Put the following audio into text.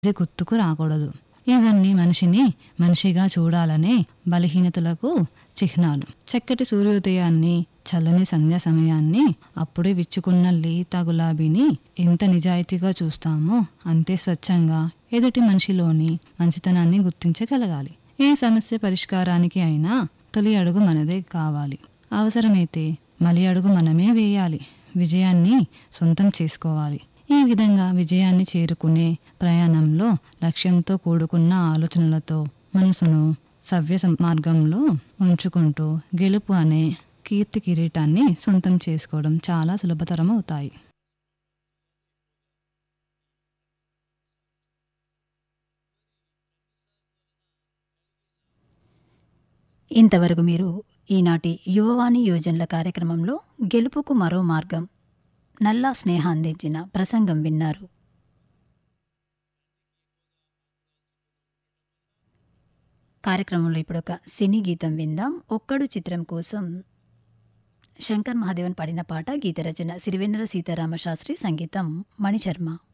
ఇది గుర్తుకు రాకూడదు ఇవన్నీ మనిషిని మనిషిగా చూడాలనే బలహీనతలకు చిహ్నాలు చక్కటి సూర్యోదయాన్ని చల్లని సంధ్యా సమయాన్ని అప్పుడే విచ్చుకున్న లేత గులాబీని ఎంత నిజాయితీగా చూస్తామో అంతే స్వచ్ఛంగా ఎదుటి మనిషిలోని మంచితనాన్ని గుర్తించగలగాలి ఏ సమస్య పరిష్కారానికి అయినా తొలి అడుగు మనదే కావాలి అవసరమైతే మలి అడుగు మనమే వేయాలి విజయాన్ని సొంతం చేసుకోవాలి ఈ విధంగా విజయాన్ని చేరుకునే ప్రయాణంలో లక్ష్యంతో కూడుకున్న ఆలోచనలతో మనసును సవ్య సం- మార్గంలో ఉంచుకుంటూ గెలుపు అనే కీర్తి కిరీటాన్ని సొంతం చేసుకోవడం చాలా సులభతరం అవుతాయి ఇంతవరకు మీరు ఈనాటి యువవాణి యోజనల కార్యక్రమంలో గెలుపుకు మరో మార్గం నల్లా స్నేహ అందించిన ప్రసంగం విన్నారు కార్యక్రమంలో ఇప్పుడు ఒక సినీ గీతం విందాం ఒక్కడు చిత్రం కోసం శంకర్ మహాదేవన్ పాడిన పాట గీత రచన సిరివెన్నెల సీతారామ శాస్త్రి సంగీతం మణిశర్మ